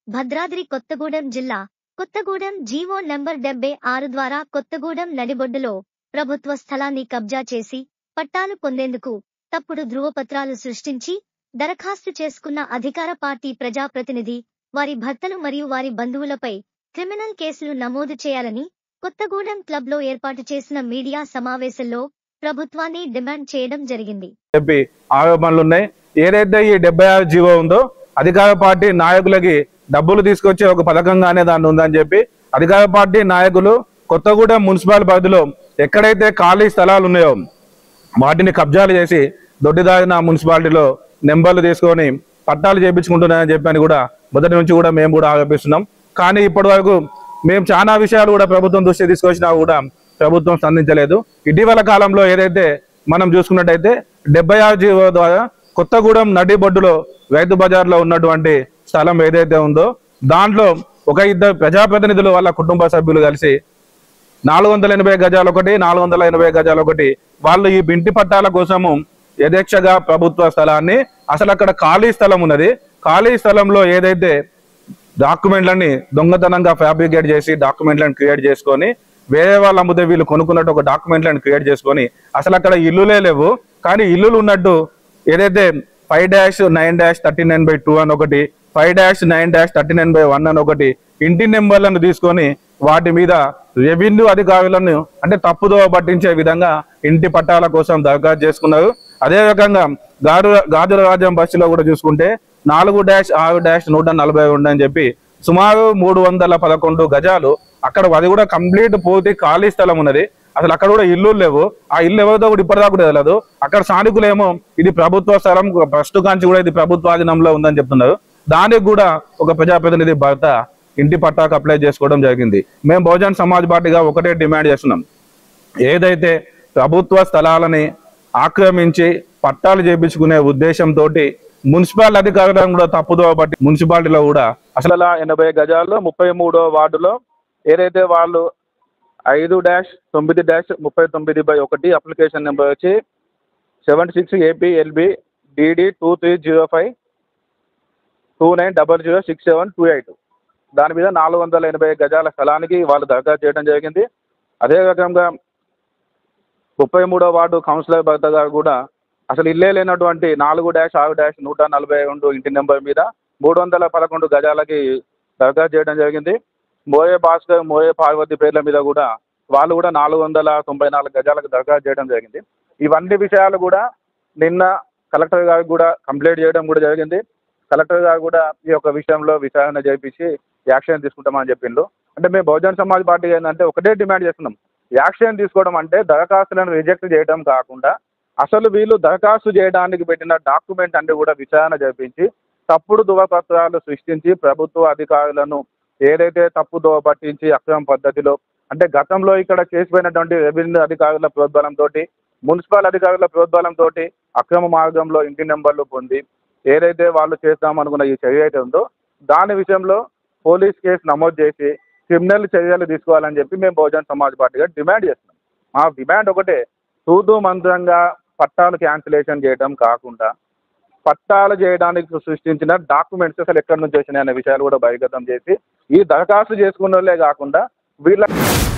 భద్రాద్రి కొత్తగూడెం జిల్లా Kothagudem GO number డెబ్బై ఆరు ద్వారా కొత్తగూడెం నడిబొడ్డులో ప్రభుత్వ స్థలాన్ని కబ్జా చేసి పట్టాలు పొందేందుకు తప్పుడు ధృవపత్రాలు సృష్టించి దరఖాస్తు చేసుకున్న అధికార పార్టీ ప్రజాప్రతినిధి వారి భర్తలు మరియు వారి బంధువులపై క్రిమినల్ కేసులు నమోదు చేయాలని కొత్తగూడెం క్లబ్లో ఏర్పాటు చేసిన మీడియా సమావేశంలో ప్రభుత్వాన్ని డిమాండ్ చేయడం జరిగింది చెప్పి ఆరోపణలు ఉన్నాయి ఏదైతే ఈ డెబ్బై ఆరు జీవో ఉందో అధికార పార్టీ నాయకులకి డబ్బులు తీసుకొచ్చే ఒక పథకంగానే దాన్ని ఉందని చెప్పి అధికార పార్టీ నాయకులు కొత్తగూడెం మున్సిపల్ పరిధిలో ఎక్కడైతే ఖాళీ స్థలాలు ఉన్నాయో వాటిని కబ్జాలు చేసి దొడ్డిదారిన మున్సిపాలిటీలో నెంబర్లు తీసుకొని పట్టాలు చేయించుకుంటున్నాయని చెప్పి అని కూడా మొదటి నుంచి కూడా మేము కూడా ఆరోపిస్తున్నాం కానీ ఇప్పటి వరకు మేము చాలా విషయాలు కూడా ప్రభుత్వం దృష్టి తీసుకొచ్చినా కూడా ప్రభుత్వం స్పందించలేదు ఇటీవల కాలంలో ఏదైతే మనం చూసుకున్నట్టయితే డెబ్బై ఆరు జీవో ద్వారా కొత్తగూడెం నడిబొడ్డులో రైతు బజార్లో ఉన్నటువంటి స్థలం ఏదైతే ఉందో దాంట్లో ఒక ఇద్దరు ప్రజాప్రతినిధులు వాళ్ళ కుటుంబ సభ్యులు కలిసి నాలుగు వందల ఎనభై గజాలు ఒకటి నాలుగు వందల ఎనభై గజాలు ఒకటి వాళ్ళు ఈ ఇంటి పట్టాల కోసము యథేచ్ఛగా ప్రభుత్వ స్థలాన్ని అసలు అక్కడ ఖాళీ స్థలం ఉన్నది ఖాళీ స్థలంలో ఏదైతే డాక్యుమెంట్లని దొంగతనంగా ఫ్యాబ్రికేట్ చేసి డాక్యుమెంట్లను క్రియేట్ చేసుకొని వేరే వాళ్ళు అమ్ముతే వీళ్ళు కొనుక్కున్నట్టు ఒక డాక్యుమెంట్లను క్రియేట్ చేసుకొని అసలు అక్కడ ఇల్లులే లేవు కానీ ఇల్లులు ఉన్నట్టు ఏదైతే five dash nine dash thirty nine by two అని ఒకటి five dash nine dash thirty nine by one అని ఒకటి ఇంటి నెంబర్లను తీసుకొని వాటి మీద రెవెన్యూ అధికారులను అంటే తప్పుదోవ పట్టించే విధంగా ఇంటి పట్టాల కోసం దరఖాస్తు చేసుకున్నారు అదే రకంగా గారు గాజుల రాజ్యం బస్సులో కూడా చూసుకుంటే నాలుగు డాష్ ఆరు డాష్ నూట నలభై రెండు అని చెప్పి సుమారు మూడు వందల పదకొండు గజాలు అక్కడ అది కూడా కంప్లీట్ పూర్తి ఖాళీ స్థలం ఉన్నది అసలు అక్కడ కూడా ఇల్లు లేవు ఆ ఇల్లు ఎవరిదో కూడా ఇప్పటిదాకా కూడా తెలియదు అక్కడ స్థానికులేమో ఇది ప్రభుత్వ స్థలం ఫస్ట్ కాంచి కూడా ఇది ప్రభుత్వాధీనంలో ఉందని చెప్తున్నారు దానికి కూడా ఒక ప్రజాప్రతినిధి భర్త ఇంటి పట్టాకు అప్లై చేసుకోవడం జరిగింది మేము బహుజన్ సమాజ్ పార్టీగా ఒకటే డిమాండ్ చేస్తున్నాం ఏదైతే ప్రభుత్వ స్థలాలని ఆక్రమించి పట్టాలు చేపించుకునే ఉద్దేశంతో మున్సిపల్ అధికారులను కూడా తప్పుదోవ పట్టి మున్సిపాలిటీలో కూడా అసలు అలా ఎనభై గజాల్లో ముప్పై మూడో వార్డులో ఏదైతే వాళ్ళు ఐదు డాష్ తొమ్మిది డాష్ ముప్పై తొమ్మిది బై ఒకటి అప్లికేషన్ నెంబర్ వచ్చి seven six AP LB DD two three zero five two nine double zero six seven two eight దాని మీద నాలుగు వందల ఎనభై గజాల స్థలానికి వాళ్ళు దరఖాస్తు చేయడం జరిగింది అదే రకంగా ముప్పై మూడో వార్డు కౌన్సిలర్ భర్త గారు కూడా అసలు ఇల్లే లేనటువంటి నాలుగు డాష్ ఆరు డాష్ నూట నలభై రెండు ఇంటి నెంబర్ మీద మూడు వందల పదకొండు గజాలకి దరఖాస్తు చేయడం జరిగింది మోయే భాస్కర్ మోయే పార్వతి పేర్ల మీద కూడా వాళ్ళు కూడా నాలుగు వందల తొంభై నాలుగు గజాలకు దరఖాస్తు చేయడం జరిగింది ఇవన్నీ విషయాలు కూడా నిన్న కలెక్టర్ గారికి కూడా కంప్లైంట్ చేయడం కూడా జరిగింది కలెక్టర్ గారు కూడా ఈ యొక్క విషయంలో విచారణ చేపించి యాక్షన్ తీసుకుంటామని చెప్పిండు అంటే మేము బహుజన్ సమాజ్ పార్టీ ఏంటంటే ఒకటే డిమాండ్ చేస్తున్నాం యాక్షన్ తీసుకోవడం అంటే దరఖాస్తులను రిజెక్ట్ చేయడం కాకుండా అసలు వీళ్ళు దరఖాస్తు చేయడానికి పెట్టిన డాక్యుమెంట్ అంటే కూడా విచారణ జరిపించి తప్పుడు ధృవపత్రాలు సృష్టించి ప్రభుత్వ అధికారులను ఏదైతే తప్పు దోవ పట్టించి అక్రమ పద్ధతిలో అంటే గతంలో ఇక్కడ చేసిపోయినటువంటి రెవెన్యూ అధికారుల ప్రోద్బలంతో మున్సిపల్ అధికారుల ప్రోద్బలంతో అక్రమ మార్గంలో ఇంటి నెంబర్లు పొంది ఏదైతే వాళ్ళు చేస్తామనుకున్న ఈ చర్య అయితే ఉందో దాని విషయంలో పోలీస్ కేసు నమోదు చేసి క్రిమినల్ చర్యలు తీసుకోవాలని చెప్పి మేము బహుజన్ సమాజ్ పార్టీగా డిమాండ్ చేస్తున్నాం మా డిమాండ్ ఒకటే తూతూ మంత్రంగా పట్టాలు క్యాన్సిలేషన్ చేయడం కాకుండా పట్టాలు చేయడానికి సృష్టించిన డాక్యుమెంట్స్ అసలు ఎక్కడి నుంచి వచ్చినాయి అనే విషయాలు కూడా బహిర్గతం చేసి ఈ దరఖాస్తు చేసుకున్న వాళ్ళే కాకుండా వీళ్ళ